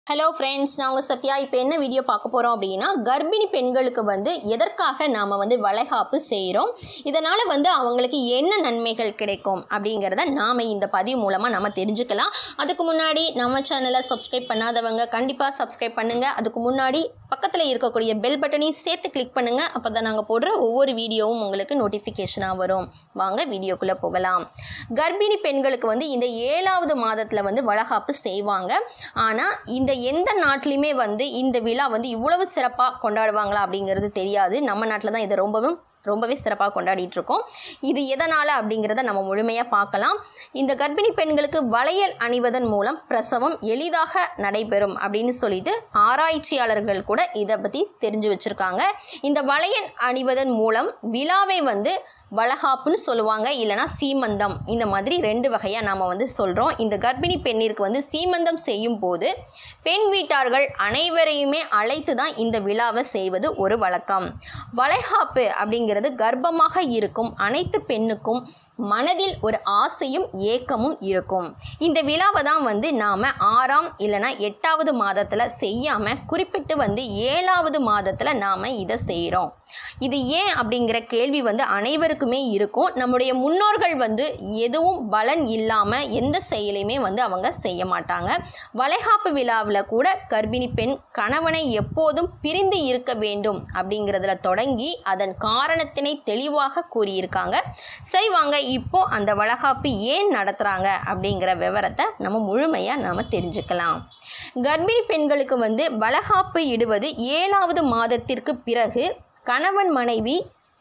hello friends நான் உங்கள் சத்யா இப்போ என்ன வீடியோ பார்க்க போகிறோம் அப்படின்னா கர்ப்பிணி பெண்களுக்கு வந்து எதற்காக நாம் வந்து வளைகாப்பு செய்கிறோம் இதனால் வந்து அவங்களுக்கு என்ன நன்மைகள் கிடைக்கும் அப்படிங்கிறத நாம் இந்த பதிவு மூலமாக நம்ம தெரிஞ்சுக்கலாம் அதுக்கு முன்னாடி நம்ம சேனலை சப்ஸ்கிரைப் பண்ணாதவங்க கண்டிப்பாக சப்ஸ்கிரைப் பண்ணுங்கள் அதுக்கு முன்னாடி பக்கத்தில் இருக்கக்கூடிய பெல் பட்டனையும் சேர்த்து கிளிக் பண்ணுங்கள் அப்போ தான் நாங்கள் போடுற ஒவ்வொரு வீடியோவும் உங்களுக்கு நோட்டிஃபிகேஷனாக வரும் வாங்க வீடியோக்குள்ளே போகலாம் கர்ப்பிணி பெண்களுக்கு வந்து இந்த ஏழாவது மாதத்தில் வந்து வளகாப்பு செய்வாங்க ஆனால் இந்த எந்த நாட்டிலையுமே வந்து இந்த விழா வந்து இவ்வளவு சிறப்பாக கொண்டாடுவாங்களா அப்படிங்கிறது தெரியாது நம்ம நாட்டில் தான் இதை ரொம்பவும் ரொம்பவே சிறப்பாக கொண்டாடிட்டு இருக்கோம் இது எதனால் அப்படிங்கிறத நம்ம முழுமையாக பார்க்கலாம் இந்த கர்ப்பிணி பெண்களுக்கு வளையல் அணிவதன் மூலம் பிரசவம் எளிதாக நடைபெறும் அப்படின்னு சொல்லிட்டு ஆராய்ச்சியாளர்கள் கூட இதை பற்றி தெரிஞ்சு வச்சுருக்காங்க இந்த வளையல் அணிவதன் மூலம் விழாவை வந்து வளகாப்புன்னு சொல்லுவாங்க இல்லைனா சீமந்தம் இந்த மாதிரி ரெண்டு வகையாக நாம் வந்து சொல்கிறோம் இந்த கர்ப்பிணி பெண்ணிற்கு வந்து சீமந்தம் செய்யும் போது பெண் வீட்டார்கள் அனைவரையுமே அழைத்து தான் இந்த விழாவை செய்வது ஒரு வழக்கம் வளைகாப்பு அப்படிங்கிறது கர்ப்பமாக இருக்கும் அனைத்து பெண்ணுக்கும் மனதில் ஒரு ஆசையும் ஏக்கமும் இருக்கும் இந்த விழாவை தான் வந்து நாம் ஆறாம் இல்லைனா எட்டாவது மாதத்தில் செய்யாமல் குறிப்பிட்டு வந்து ஏழாவது மாதத்தில் நாம் இதை செய்கிறோம் இது ஏன் அப்படிங்கிற கேள்வி வந்து அனைவருக்குமே இருக்கும் நம்முடைய முன்னோர்கள் வந்து எதுவும் பலன் இல்லாமல் எந்த செயலையுமே வந்து அவங்க செய்ய மாட்டாங்க வளைகாப்பு விழாவில் கூட கர்ப்பிணி பெண் கணவனை எப்போதும் பிரிந்து இருக்க வேண்டும் அப்படிங்கிறதுல தொடங்கி அதன் காரணத்தினை தெளிவாக கூறியிருக்காங்க சரி வாங்க இப்போ அந்த வளகாப்பு ஏன் நடத்துகிறாங்க அப்படிங்கிற விவரத்தை நம்ம முழுமையாக நாம் தெரிஞ்சுக்கலாம் கர்ப்பிணி பெண்களுக்கு வந்து வளகாப்பு இடுவது ஏழாவது மாதத்திற்கு பிறகு கணவன் மனைவி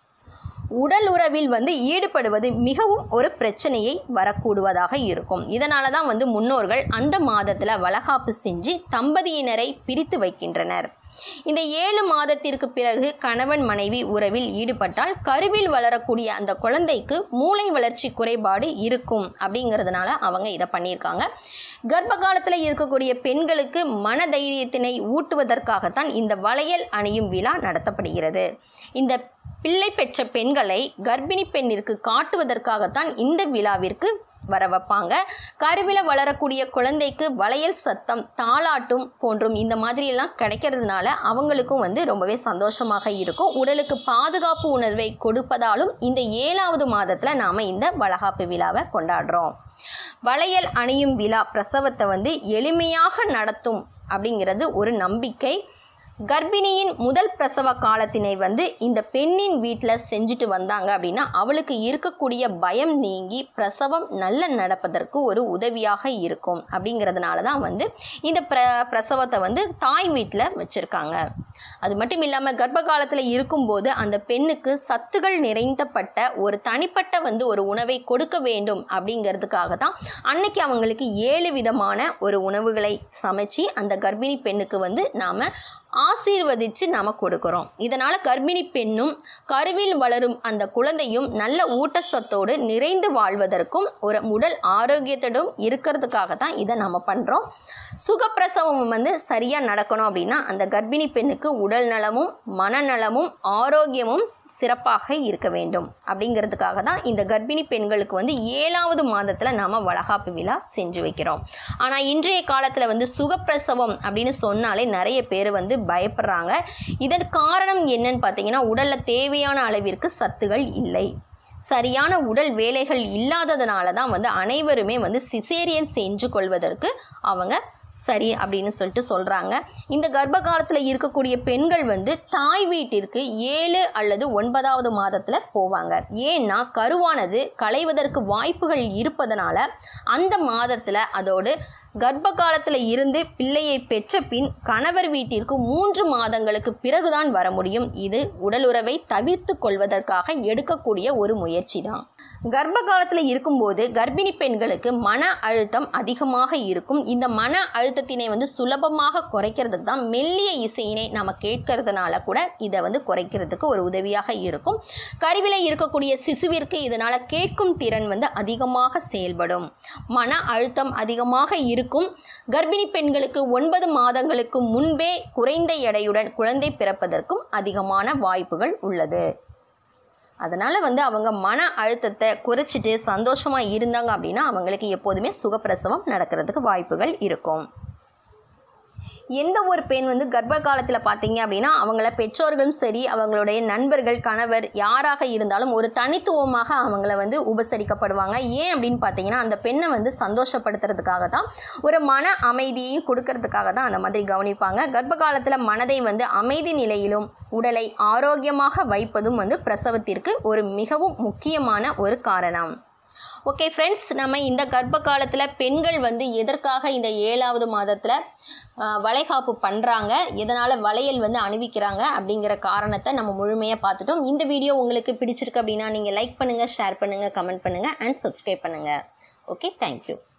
உடல் உறவில் வந்து ஈடுபடுவது மிகவும் ஒரு பிரச்சனையை வரக்கூடுவதாக இருக்கும் இதனால தான் வந்து முன்னோர்கள் அந்த மாதத்தில் வளகாப்பு செஞ்சு தம்பதியினரை பிரித்து வைக்கின்றனர் இந்த ஏழு மாதத்திற்கு பிறகு கணவன் மனைவி உறவில் ஈடுபட்டால் கருவில் வளரக்கூடிய அந்த குழந்தைக்கு மூளை வளர்ச்சி குறைபாடு இருக்கும் அப்படிங்கிறதுனால அவங்க இதை பண்ணியிருக்காங்க கர்ப்ப காலத்தில் இருக்கக்கூடிய பெண்களுக்கு மனதைரியத்தினை ஊட்டுவதற்காகத்தான் இந்த வளையல் அணியும் விழா நடத்தப்படுகிறது இந்த பிள்ளை பெற்ற பெண்களை கர்ப்பிணி பெண்ணிற்கு காட்டுவதற்காகத்தான் இந்த விழாவிற்கு வர வைப்பாங்க கருவில வளரக்கூடிய குழந்தைக்கு வளையல் சத்தம் தாளாட்டும் போன்றும் இந்த மாதிரியெல்லாம் கிடைக்கிறதுனால அவங்களுக்கும் வந்து ரொம்பவே சந்தோஷமாக இருக்கும் உடலுக்கு பாதுகாப்பு உணர்வை கொடுப்பதாலும் இந்த ஏழாவது மாதத்தில் நாம் இந்த வளகாப்பு விழாவை கொண்டாடுறோம் வளையல் அணியும் விழா பிரசவத்தை வந்து எளிமையாக நடத்தும் அப்படிங்கிறது ஒரு நம்பிக்கை கர்ப்பிணியின் முதல் பிரசவ காலத்தினை வந்து இந்த பெண்ணின் வீட்டில் செஞ்சுட்டு வந்தாங்க அப்படின்னா அவளுக்கு இருக்கக்கூடிய பயம் நீங்கி பிரசவம் நல்ல நடப்பதற்கு ஒரு உதவியாக இருக்கும் அப்படிங்கிறதுனால தான் வந்து இந்த பிர பிரசவத்தை வந்து தாய் வீட்டில் வச்சுருக்காங்க அது மட்டும் இல்லாமல் கர்ப்ப காலத்தில் இருக்கும்போது அந்த பெண்ணுக்கு சத்துகள் நிறைந்தப்பட்ட ஒரு தனிப்பட்ட வந்து ஒரு உணவை கொடுக்க வேண்டும் அப்படிங்கிறதுக்காக தான் அன்னைக்கு அவங்களுக்கு ஏழு விதமான ஒரு உணவுகளை சமைச்சு அந்த கர்ப்பிணி பெண்ணுக்கு வந்து நாம் ஆசீர்வதித்து நாம் கொடுக்குறோம் இதனால் கர்ப்பிணி பெண்ணும் கருவில் வளரும் அந்த குழந்தையும் நல்ல ஊட்டச்சத்தோடு நிறைந்து வாழ்வதற்கும் ஒரு உடல் ஆரோக்கியத்தோடும் இருக்கிறதுக்காக தான் இதை நம்ம பண்ணுறோம் சுகப்பிரசவம் வந்து சரியாக நடக்கணும் அப்படின்னா அந்த கர்ப்பிணி பெண்ணுக்கு உடல் நலமும் மனநலமும் ஆரோக்கியமும் சிறப்பாக இருக்க வேண்டும் அப்படிங்கிறதுக்காக தான் இந்த கர்ப்பிணி பெண்களுக்கு வந்து ஏழாவது மாதத்தில் நாம் வளகாப்பு விழா செஞ்சு வைக்கிறோம் ஆனால் இன்றைய காலத்தில் வந்து சுகப்பிரசவம் அப்படின்னு சொன்னாலே நிறைய பேர் வந்து பயப்படுறாங்க இதன் காரணம் என்னன்னு பார்த்தீங்கன்னா உடலில் தேவையான அளவிற்கு சத்துகள் இல்லை சரியான உடல் வேலைகள் இல்லாததுனால தான் வந்து அனைவருமே வந்து சிசேரியன் செஞ்சு கொள்வதற்கு அவங்க சரி அப்படின்னு சொல்லிட்டு சொல்கிறாங்க இந்த கர்ப்ப காலத்தில் இருக்கக்கூடிய பெண்கள் வந்து தாய் வீட்டிற்கு ஏழு அல்லது ஒன்பதாவது மாதத்தில் போவாங்க ஏன்னா கருவானது களைவதற்கு வாய்ப்புகள் இருப்பதனால அந்த மாதத்தில் அதோடு கர்ப்ப காலத்தில் இருந்து பிள்ளையை பெற்ற பின் கணவர் வீட்டிற்கு மூன்று மாதங்களுக்கு பிறகுதான் வர முடியும் இது உடலுறவை தவிர்த்து கொள்வதற்காக எடுக்கக்கூடிய ஒரு முயற்சி தான் கர்ப்ப காலத்தில் இருக்கும்போது கர்ப்பிணி பெண்களுக்கு மன அழுத்தம் அதிகமாக இருக்கும் இந்த மன அழுத்தத்தினை வந்து சுலபமாக குறைக்கிறதுக்கு தான் மெல்லிய இசையினை நம்ம கேட்கறதுனால கூட இதை வந்து குறைக்கிறதுக்கு ஒரு உதவியாக இருக்கும் கருவில இருக்கக்கூடிய சிசுவிற்கு இதனால் கேட்கும் திறன் வந்து அதிகமாக செயல்படும் மன அழுத்தம் அதிகமாக இருக்கும் கர்ப்பிணி பெண்களுக்கு ஒன்பது மாதங்களுக்கு முன்பே குறைந்த எடையுடன் குழந்தை பிறப்பதற்கும் அதிகமான வாய்ப்புகள் உள்ளது அதனால் வந்து அவங்க மன அழுத்தத்தை குறைச்சிட்டு சந்தோஷமாக இருந்தாங்க அப்படின்னா அவங்களுக்கு எப்போதுமே சுகப்பிரசவம் நடக்கிறதுக்கு வாய்ப்புகள் இருக்கும் எந்த ஒரு பெண் வந்து கர்ப்ப காலத்தில் பார்த்தீங்க அப்படின்னா அவங்கள பெற்றோர்களும் சரி அவங்களுடைய நண்பர்கள் கணவர் யாராக இருந்தாலும் ஒரு தனித்துவமாக அவங்கள வந்து உபசரிக்கப்படுவாங்க ஏன் அப்படின்னு பார்த்தீங்கன்னா அந்த பெண்ணை வந்து சந்தோஷப்படுத்துறதுக்காக தான் ஒரு மன அமைதியையும் கொடுக்கறதுக்காக தான் அந்த மாதிரி கவனிப்பாங்க கர்ப்ப காலத்தில் மனதை வந்து அமைதி நிலையிலும் உடலை ஆரோக்கியமாக வைப்பதும் வந்து பிரசவத்திற்கு ஒரு மிகவும் முக்கியமான ஒரு காரணம் ஓகே ஃப்ரெண்ட்ஸ் நம்ம இந்த கர்ப்ப காலத்தில் பெண்கள் வந்து எதற்காக இந்த ஏழாவது மாதத்தில் வளைகாப்பு பண்ணுறாங்க எதனால் வளையல் வந்து அணிவிக்கிறாங்க அப்படிங்கிற காரணத்தை நம்ம முழுமையாக பார்த்துட்டோம் இந்த வீடியோ உங்களுக்கு பிடிச்சிருக்கு அப்படின்னா நீங்கள் லைக் பண்ணுங்கள் ஷேர் பண்ணுங்கள் கமெண்ட் பண்ணுங்கள் அண்ட் சப்ஸ்கிரைப் பண்ணுங்கள் ஓகே தேங்க்யூ